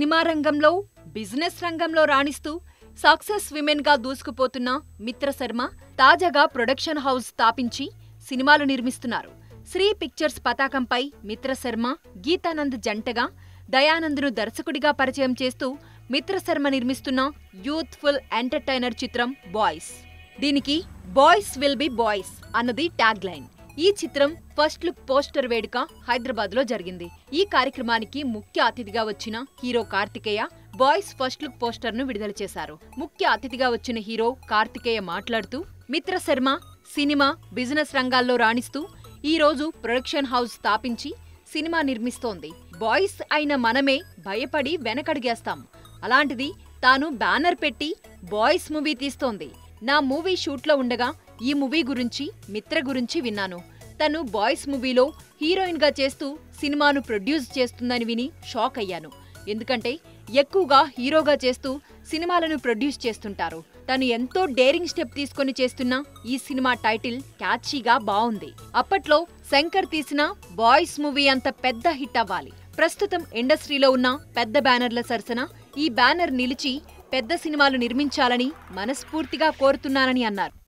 cinema రంగంలో business రంగంలో రాణిస్తూ success women గా దూసుకుపోతున్న మిత్ర శర్మ తాజాగా ప్రొడక్షన్ హౌస్ స్థాపించి సినిమాలు నిర్మిస్తున్నారు శ్రీ పిక్చర్స్ పతాకంపై మిత్ర శర్మ గీతానంద్ జంటగా దయానంద్ను దర్శకుడిగా పరిచయం చేస్తూ మిత్ర శర్మ నిర్మిస్తున్న యూత్ఫుల్ ఎంటర్టైనర్ చిత్రం బాయ్స్ దీనికి బాయ్స్ విల్ బి బాయ్స్ అన్నది ట్యాగ్ లైన్ ఈ చిత్రం ఫస్ట్ లుక్ పోస్టర్ వేడుక హైదరాబాద్ లో జరిగింది ఈ కార్యక్రమానికి ముఖ్య అతిథిగా వచ్చిన hero Karthikeya Boys first look poster ను విడుదల చేశారు ముఖ్య అతిథిగా వచ్చిన హీరో కార్తికేయ మాట్లాడుతూ మిత్ర శర్మ సినిమా బిజినెస్ రంగాల్లో రాణిస్తూ ఈ రోజు ప్రొడక్షన్ హౌస్ స్థాపించి సినిమా నిర్మిస్తోంది బాయ్స్ అయిన మనమే భయపడి వెనకడిగేస్తాం అలాంటిది తాను బ్యానర్ పెట్టి బాయ్స్ మూవీ తీస్తోంది నా మూవీ షూట్లో ఉండగా ఈ మూవీ గురించి మిత్ర గురించి విన్నాను తను బాయ్స్ మూవీలో హీరోయిన్గా చేస్తూ సినిమాను ప్రొడ్యూస్ చేస్తుందని విని షాక్ అయ్యాను ఎందుకంటే ఎక్కువగా హీరోగా చేస్తూ సినిమాలను ప్రొడ్యూస్ చేస్తుంటారు తను ఎంతో డేరింగ్ స్టెప్ తీసుకొని చేస్తున్న ఈ సినిమా టైటిల్ క్యాచీగా బావుంది అప్పట్లో శంకర్ తీసిన బాయ్స్ మూవీ అంత పెద్ద హిట్ అవ్వాలి ప్రస్తుతం ఇండస్ట్రీలో ఉన్న పెద్ద బ్యానర్ల సరసన ఈ బ్యానర్ నిలిచి పెద్ద సినిమాలు నిర్మించాలని మనస్ఫూర్తిగా కోరుతున్నానని అన్నారు